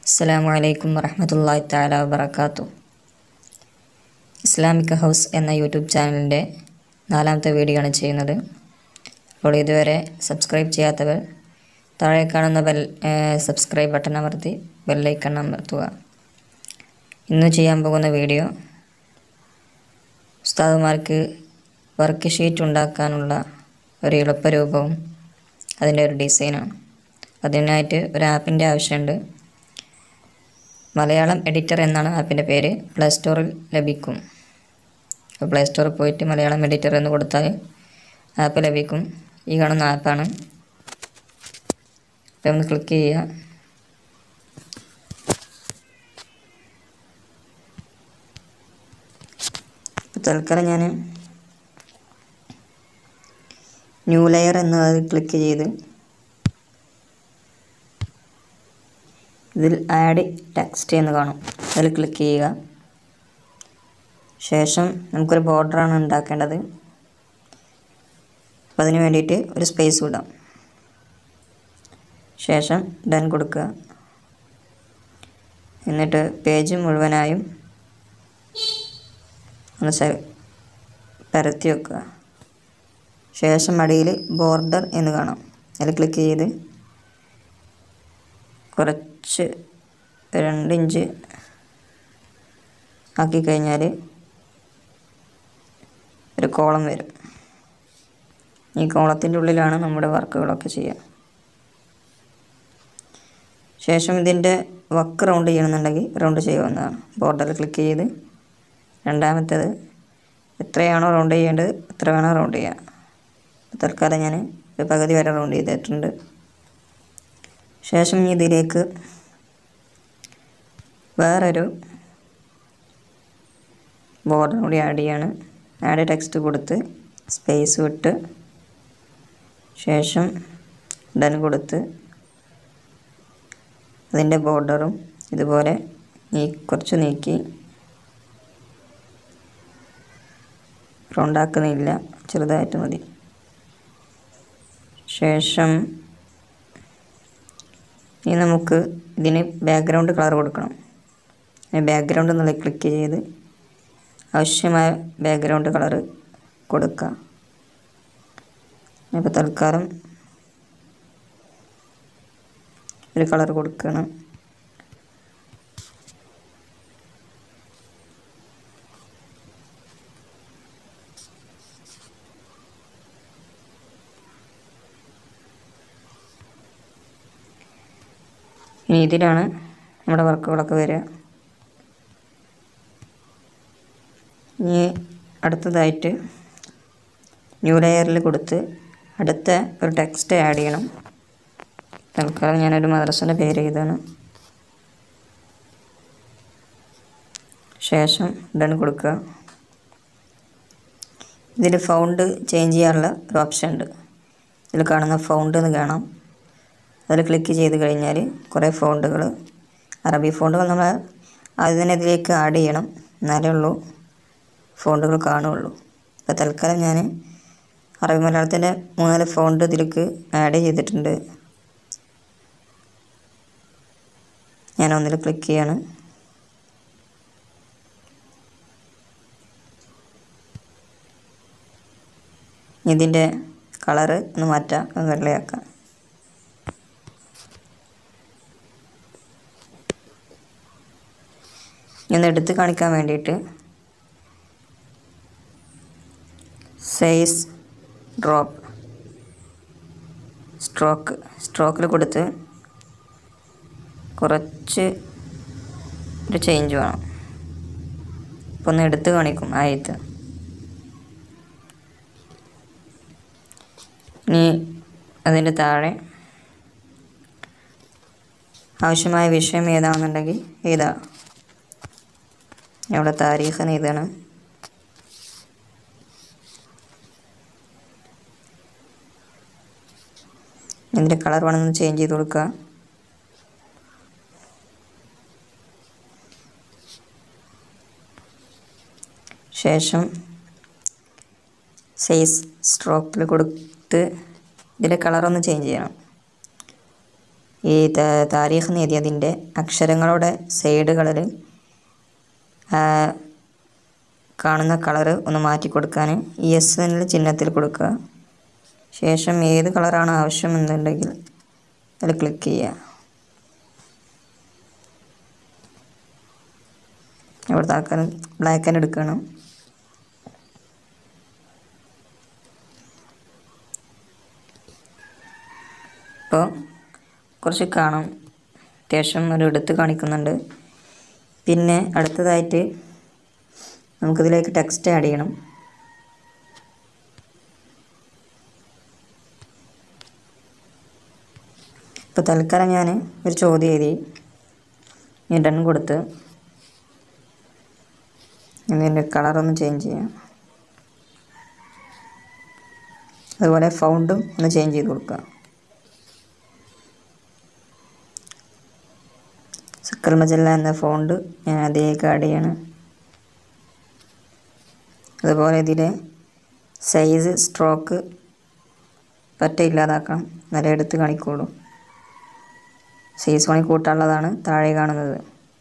അസ്സാം വലൈക്കും വറഹമത്തല്ലാ താല വബർക്കാത്തു ഇസ്ലാമിക് ഹൗസ് എന്ന യൂട്യൂബ് ചാനലിൻ്റെ നാലാമത്തെ വീഡിയോ ആണ് ചെയ്യുന്നത് അപ്പോൾ ഇതുവരെ സബ്സ്ക്രൈബ് ചെയ്യാത്തവർ താഴെ കാണുന്ന ബെൽ സബ്സ്ക്രൈബ് ബട്ടൺ അമർത്തി ബെല്ലൈക്കൺ അമർത്തുക ഇന്ന് ചെയ്യാൻ പോകുന്ന വീഡിയോ ഉസ്താദുമാർക്ക് വർക്ക് ഷീറ്റ് ഉണ്ടാക്കാനുള്ള ഒരു എളുപ്പരൂപവും അതിൻ്റെ ഒരു ഡിസൈനാണ് അതിനായിട്ട് ഒരു ആപ്പിൻ്റെ ആവശ്യമുണ്ട് മലയാളം എഡിറ്റർ എന്നാണ് ആപ്പിൻ്റെ പേര് പ്ലേ സ്റ്റോറിൽ ലഭിക്കും അപ്പോൾ പ്ലേ സ്റ്റോറിൽ പോയിട്ട് മലയാളം എഡിറ്റർ എന്ന് കൊടുത്താൽ ആപ്പ് ലഭിക്കും ഈ കാണുന്ന ആപ്പാണ് അപ്പോൾ ഒന്ന് ക്ലിക്ക് ചെയ്യുക ഇപ്പോൾ തൽക്കാലം ഞാൻ ന്യൂ ലെയർ എന്നത് ക്ലിക്ക് ചെയ്ത് ഇതിൽ ആഡ് ടെക്സ്റ്റ് എന്ന് കാണും അതിൽ ക്ലിക്ക് ചെയ്യുക ശേഷം നമുക്കൊരു ബോർഡറാണ് ഉണ്ടാക്കേണ്ടത് അപ്പോൾ അതിന് വേണ്ടിയിട്ട് ഒരു സ്പേസ് വിടാം ശേഷം ഡൺ കൊടുക്കുക എന്നിട്ട് പേജ് മുഴുവനായും ഒന്ന് സെ പരത്തി വെക്കുക ശേഷം അടിയിൽ ബോർഡർ എന്ന് കാണാം അതിൽ ക്ലിക്ക് ചെയ്ത് കുറച്ച് രണ്ട് ഇഞ്ച് ആക്കി കഴിഞ്ഞാൽ ഒരു കോളം വരും ഈ കോളത്തിൻ്റെ ഉള്ളിലാണ് നമ്മുടെ വർക്കുകളൊക്കെ ചെയ്യുക ശേഷം ഇതിൻ്റെ വക്ക് റൗണ്ട് ചെയ്യണമെന്നുണ്ടെങ്കിൽ റൗണ്ട് ചെയ്യാവുന്നതാണ് ബോർഡറിൽ ക്ലിക്ക് ചെയ്ത് രണ്ടാമത്തേത് എത്രയാണോ റൗണ്ട് ചെയ്യേണ്ടത് എത്ര വേണോ റൗണ്ട് ചെയ്യാം തൽക്കാലം ഞാൻ ഒരു പകുതി വരെ റൗണ്ട് ചെയ്തിട്ടുണ്ട് ശേഷം ഇതിലേക്ക് വേറൊരു ബോർഡർ കൂടി ആഡ് ചെയ്യാണ് ആഡ് ടെക്സ്റ്റ് കൊടുത്ത് സ്പേസ് വിട്ട് ശേഷം ഡൻ കൊടുത്ത് അതിൻ്റെ ബോർഡറും ഇതുപോലെ നീ കുറച്ച് നീക്കി റൗണ്ടാക്കുന്നില്ല ചെറുതായിട്ട് മതി ശേഷം ഇനി നമുക്ക് ഇതിന് ബാക്ക്ഗ്രൗണ്ട് കളർ കൊടുക്കണം ബാക്ക്ഗ്രൗണ്ട് എന്നുള്ള ക്ലിക്ക് ചെയ്ത് ആവശ്യമായ ബാക്ക്ഗ്രൗണ്ട് കളർ കൊടുക്കുക ഇപ്പോൾ തൽക്കാലം ഒരു കളർ കൊടുക്കണം ഇനി ഇതിലാണ് നമ്മുടെ വർക്കുകളൊക്കെ വരിക ഇനി അടുത്തതായിട്ട് ന്യൂ ലെയറിൽ കൊടുത്ത് അടുത്ത ഒരു ടെക്സ്റ്റ് ആഡ് ചെയ്യണം തൽക്കാലം ഞാനൊരു മദ്രസൻ്റെ പേര് എഴുതാണ് ശേഷം ഡൺ കൊടുക്കുക ഇതിൽ ഫൗണ്ട് ചേഞ്ച് ചെയ്യാനുള്ള ഒരു ഓപ്ഷൻ ഉണ്ട് ഇതിൽ കാണുന്ന ഫൗണ്ട് എന്ന് കാണാം അതിൽ ക്ലിക്ക് ചെയ്ത് കഴിഞ്ഞാൽ കുറേ ഫോണ്ടുകൾ അറബി ഫോണ്ടുകൾ നമ്മൾ ആദ്യം തന്നെ ഇതിലേക്ക് ആഡ് ചെയ്യണം എന്നാലേ ഉള്ളൂ ഫോണ്ടുകൾ കാണുകയുള്ളൂ അപ്പോൾ തൽക്കാലം ഞാൻ അറബി മലയാളത്തിൻ്റെ മൂന്നാല് ഫോണ്ട് ഇതിലേക്ക് ആഡ് ചെയ്തിട്ടുണ്ട് ഞാൻ ഒന്നിൽ ക്ലിക്ക് ചെയ്യാണ് ഇതിൻ്റെ കളറ് ഒന്ന് മാറ്റാം വെള്ളയാക്കാം ഒന്ന് എടുത്ത് കാണിക്കാൻ വേണ്ടിയിട്ട് സൈസ് ഡ്രോപ്പ് സ്ട്രോക്ക് സ്ട്രോക്കിൽ കൊടുത്ത് കുറച്ച് ഒരു ചേഞ്ച് വേണം ഇപ്പോൾ ഒന്ന് എടുത്ത് കാണിക്കും ആയത്ത് ഇനി അതിൻ്റെ താഴെ ആവശ്യമായ വിഷയം ഏതാണെന്നുണ്ടെങ്കിൽ ഏതാ ഇവിടെ താരീഖ് എഴുതണം ഇതിൻ്റെ കളർ വേണമെന്ന് ചേഞ്ച് ചെയ്ത് കൊടുക്കുക ശേഷം സൈസ് സ്ട്രോക്കിൽ കൊടുത്ത് ഇതിൻ്റെ കളറൊന്ന് ചേഞ്ച് ചെയ്യണം ഈ ത- താരീഖ് എന്ന് എഴുതിയതിൻ്റെ അക്ഷരങ്ങളുടെ സൈഡുകളിൽ കാണുന്ന കളറ് ഒന്ന് മാറ്റി കൊടുക്കാൻ ഈ എസ് എന്ന ചിഹ്നത്തിൽ കൊടുക്കുക ശേഷം ഏത് കളറാണ് ആവശ്യമെന്നുണ്ടെങ്കിൽ അതിൽ ക്ലിക്ക് ചെയ്യുക ഇവിടെ തൽക്കാലം ബ്ലാക്ക് ആൻഡ് എടുക്കണം ഇപ്പോൾ കുറച്ച് കാണാം അത്യാവശ്യം ഒരു എടുത്ത് കാണിക്കുന്നുണ്ട് പിന്നെ അടുത്തതായിട്ട് നമുക്കിതിലേക്ക് ടെക്സ്റ്റ് ആഡ് ചെയ്യണം ഇപ്പോൾ തൽക്കാലം ഞാൻ ഒരു ചോദ്യം എഴുതി ഇടൺ കൊടുത്ത് ഇതിൻ്റെ കളറൊന്ന് ചേഞ്ച് ചെയ്യാം അതുപോലെ ഫൗണ്ടും ഒന്ന് ചേഞ്ച് ചെയ്ത് കൊടുക്കുക സക്കൽ മജല്ല എന്ന ഫോണ്ട് ഞാൻ അതിലേക്ക് ആഡ് ചെയ്യണം അതുപോലെ ഇതിലെ സൈസ് സ്ട്രോക്ക് പറ്റ ഇല്ലാതാക്കണം നല്ല എടുത്ത് കാണിക്കോളൂ സൈസ് പണി കൂട്ടാനുള്ളതാണ് താഴെ കാണുന്നത്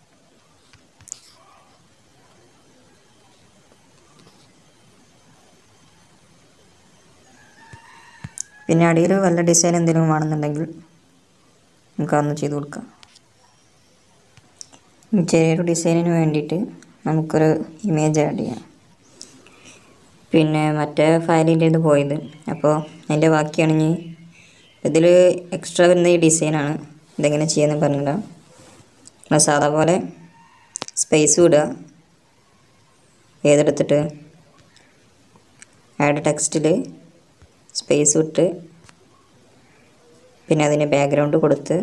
പിന്നെ അടിയിൽ വല്ല ഡിസൈൻ എന്തെങ്കിലും വേണമെന്നുണ്ടെങ്കിൽ നമുക്കതൊന്ന് ചെയ്ത് കൊടുക്കാം ഇനി ചെറിയൊരു ഡിസൈനിന് വേണ്ടിയിട്ട് നമുക്കൊരു ഇമേജ് ആഡ് ചെയ്യാം പിന്നെ മറ്റേ ഫയലിൻ്റെ ഇത് പോയത് അപ്പോൾ അതിൻ്റെ ബാക്കിയാണ് ഇനി ഇതിൽ എക്സ്ട്രാ വരുന്ന ഈ ഡിസൈനാണ് ഇതെങ്ങനെ ചെയ്യാന്ന് പറഞ്ഞില്ല നമ്മൾ സാധാ പോലെ സ്പേസ് വിടുക ഏതെടുത്തിട്ട് ആഡ് ടെക്സ്റ്റിൽ സ്പേസ് വിട്ട് പിന്നെ അതിന് ബാക്ക്ഗ്രൗണ്ട് കൊടുത്ത്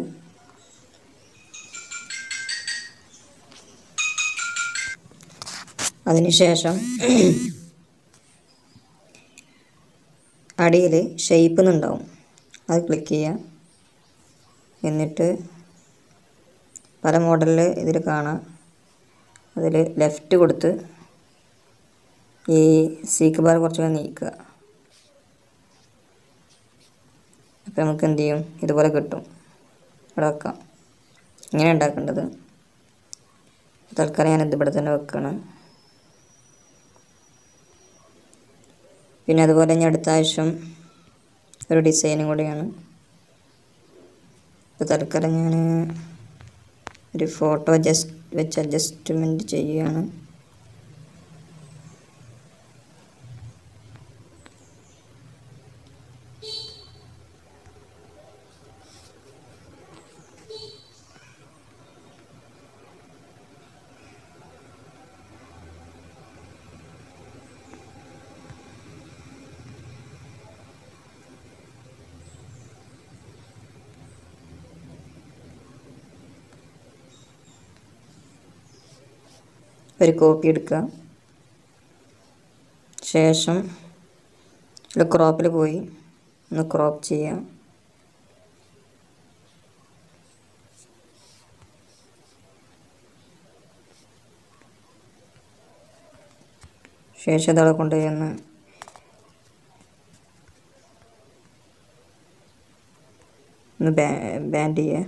അതിനുശേഷം അടിയിൽ ഷേപ്പ് എന്നുണ്ടാവും അത് ക്ലിക്ക് ചെയ്യുക എന്നിട്ട് പല മോഡലിൽ ഇതിൽ കാണാം അതിൽ ലെഫ്റ്റ് കൊടുത്ത് ഈ സീക്ക് ബാർ കുറച്ചുകൂടെ നീക്കുക അപ്പോൾ നമുക്ക് എന്ത് ചെയ്യും ഇതുപോലെ കിട്ടും ഇവിടെ വെക്കാം ഇങ്ങനെ ഉണ്ടാക്കേണ്ടത് തൽക്കാലം ഞാനിത് ഇവിടെ തന്നെ വെക്കണം പിന്നെ അതുപോലെ ഇനി അടുത്ത ആവശ്യം ഒരു ഡിസൈനും കൂടിയാണ് ഇപ്പോൾ തൽക്കാലം ഞാൻ ഒരു ഫോട്ടോ ജസ്റ്റ് വെച്ച് അഡ്ജസ്റ്റ്മെൻറ്റ് ചെയ്യുകയാണ് ഒരു കോപ്പി എടുക്കുക ശേഷം ഇതിൽ ക്രോപ്പിൽ പോയി ഒന്ന് ക്രോപ്പ് ചെയ്യാം ശേഷം ഇതവിടെ കൊണ്ടുപോയി ഒന്ന് ഒന്ന് ബാ ബാൻഡ് ചെയ്യുക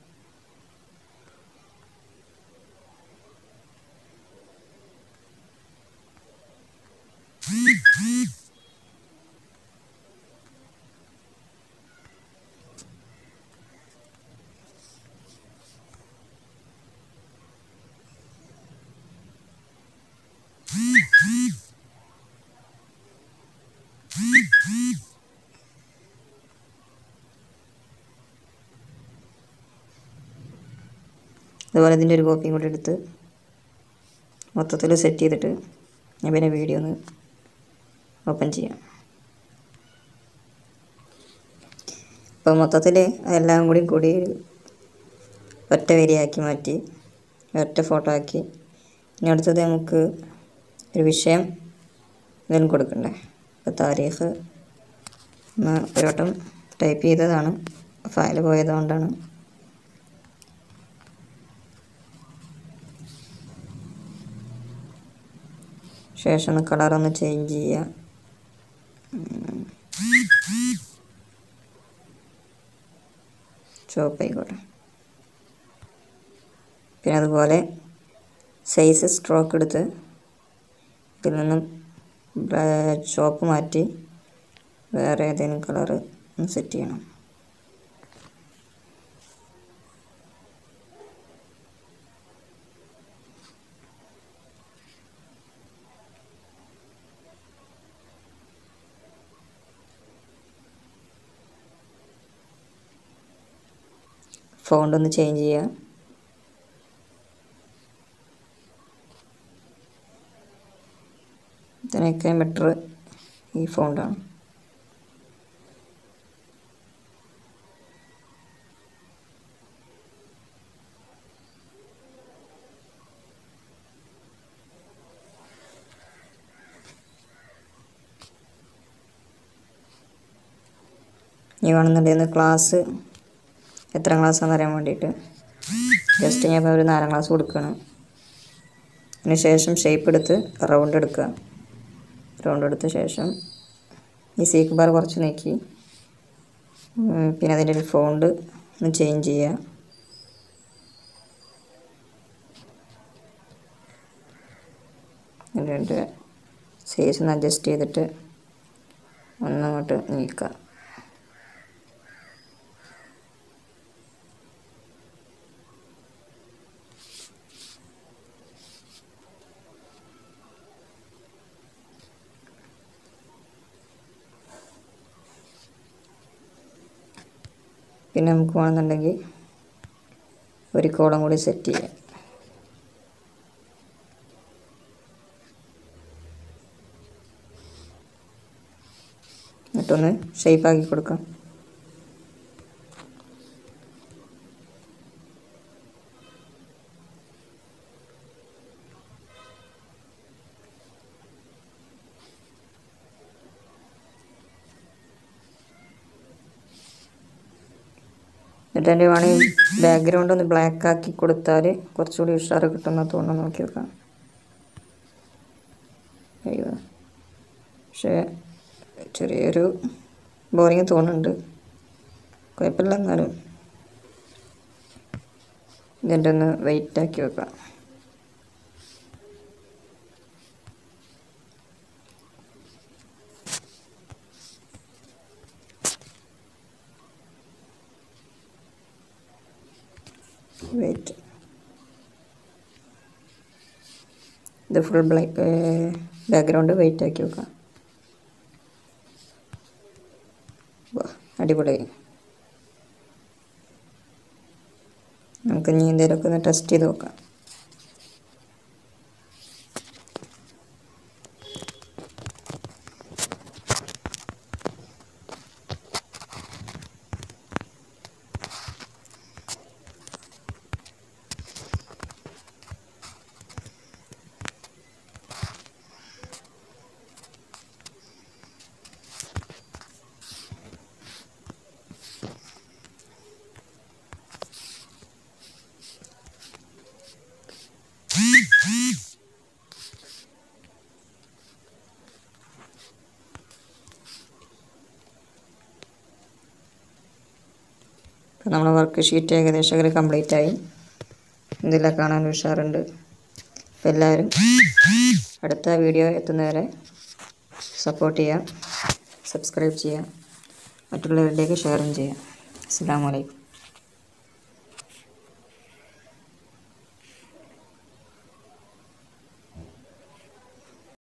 അതുപോലെ ഇതിൻ്റെ ഒരു കോപ്പിയും കൂടി എടുത്ത് മൊത്തത്തിൽ സെറ്റ് ചെയ്തിട്ട് ഞാൻ പിന്നെ വീഡിയോ ഒന്ന് ഓപ്പൺ ചെയ്യാം അപ്പോൾ മൊത്തത്തിൽ എല്ലാം കൂടി കൂടി ഒറ്റ വരിയാക്കി മാറ്റി ഒറ്റ ഫോട്ടോ ആക്കി ഇനി അടുത്തത് നമുക്ക് ഒരു വിഷയം എന്തെങ്കിലും കൊടുക്കണ്ടേ ഇപ്പോൾ താരീഖ് ഒന്ന് ഒരു വട്ടം ടൈപ്പ് ചെയ്തതാണ് ഫയൽ പോയതുകൊണ്ടാണ് ശേഷം ഒന്ന് കളറൊന്ന് ചേഞ്ച് ചെയ്യുക ചുവപ്പായിക്കോട്ടെ പിന്നെ അതുപോലെ സൈസ് സ്ട്രോക്ക് എടുത്ത് ഇതിൽ നിന്നും ചോപ്പ് മാറ്റി വേറെ ഏതെങ്കിലും കളറ് ഒന്ന് സെറ്റ് ചെയ്യണം ഫോണ്ട് ഒന്ന് ചേഞ്ച് ചെയ്യുക ഇതിനൊക്കെ ബെറ്റർ ഈ ഫോണ്ടാണ് ഇനി വേണമെന്നുണ്ടെങ്കിൽ ക്ലാസ് എത്ര ക്ലാസ്സാണെന്ന് അറിയാൻ വേണ്ടിയിട്ട് ജസ്റ്റ് ഞാൻ ഇപ്പോൾ ഒരു നാലാം ക്ലാസ് കൊടുക്കണം അതിന് ശേഷം ഷേപ്പ് എടുത്ത് റൗണ്ട് എടുക്കുക റൗണ്ട് എടുത്ത ശേഷം ഈ സീക്ക് ബാർ കുറച്ച് നീക്കി ഉം, പിന്നെ അതിൻ്റെ ഒരു ഫോണ്ട് ഒന്ന് ചേഞ്ച് ചെയ്യുക എന്നിട്ട് സൈസ് ഒന്ന് അഡ്ജസ്റ്റ് ചെയ്തിട്ട് ഒന്നങ്ങോട്ട് നീക്കുക പിന്നെ നമുക്ക് വേണമെന്നുണ്ടെങ്കിൽ ഒരു കോളം കൂടി സെറ്റ് ചെയ്യാം എന്നിട്ടൊന്ന് ഷേപ്പാക്കി കൊടുക്കാം എന്നിട്ട് എൻ്റെ വേണമെങ്കിൽ ബാക്ക്ഗ്രൗണ്ട് ഒന്ന് ബ്ലാക്ക് ആക്കി കൊടുത്താൽ കുറച്ചുകൂടി ഉഷാറ് കിട്ടുന്ന തോന്നുന്നു നോക്കി നോക്കാം അയ്യോ പക്ഷേ ചെറിയൊരു ബോറിങ് തോന്നുന്നുണ്ട് കുഴപ്പമില്ല എന്നാലും ഇതിൻ്റെ ഒന്ന് വെയിറ്റ് ആക്കി വെക്കാം വെയിറ്റ് ഇത് ഫുൾ ബ്ലാക്ക് ബാക്ക്ഗ്രൗണ്ട് വെയിറ്റ് ആക്കി വെക്കാം വാ, അടിപൊളിയായി നമുക്ക് ഇനി എന്തെങ്കിലുമൊക്കെ ഒന്ന് ടെസ്റ്റ് ചെയ്ത് നോക്കാം ഇപ്പം നമ്മുടെ വർക്ക് ഷീറ്റ് ഏകദേശം ഒക്കെ കംപ്ലീറ്റ് ആയി ഇതിലെ കാണാൻ ഉഷാറുണ്ട് അപ്പോൾ എല്ലാവരും അടുത്ത വീഡിയോ എത്തുന്നവരെ സപ്പോർട്ട് ചെയ്യുക സബ്സ്ക്രൈബ് ചെയ്യുക മറ്റുള്ളവരിലേക്ക് ഷെയറും ചെയ്യുക അസ്സാം വലൈക്കും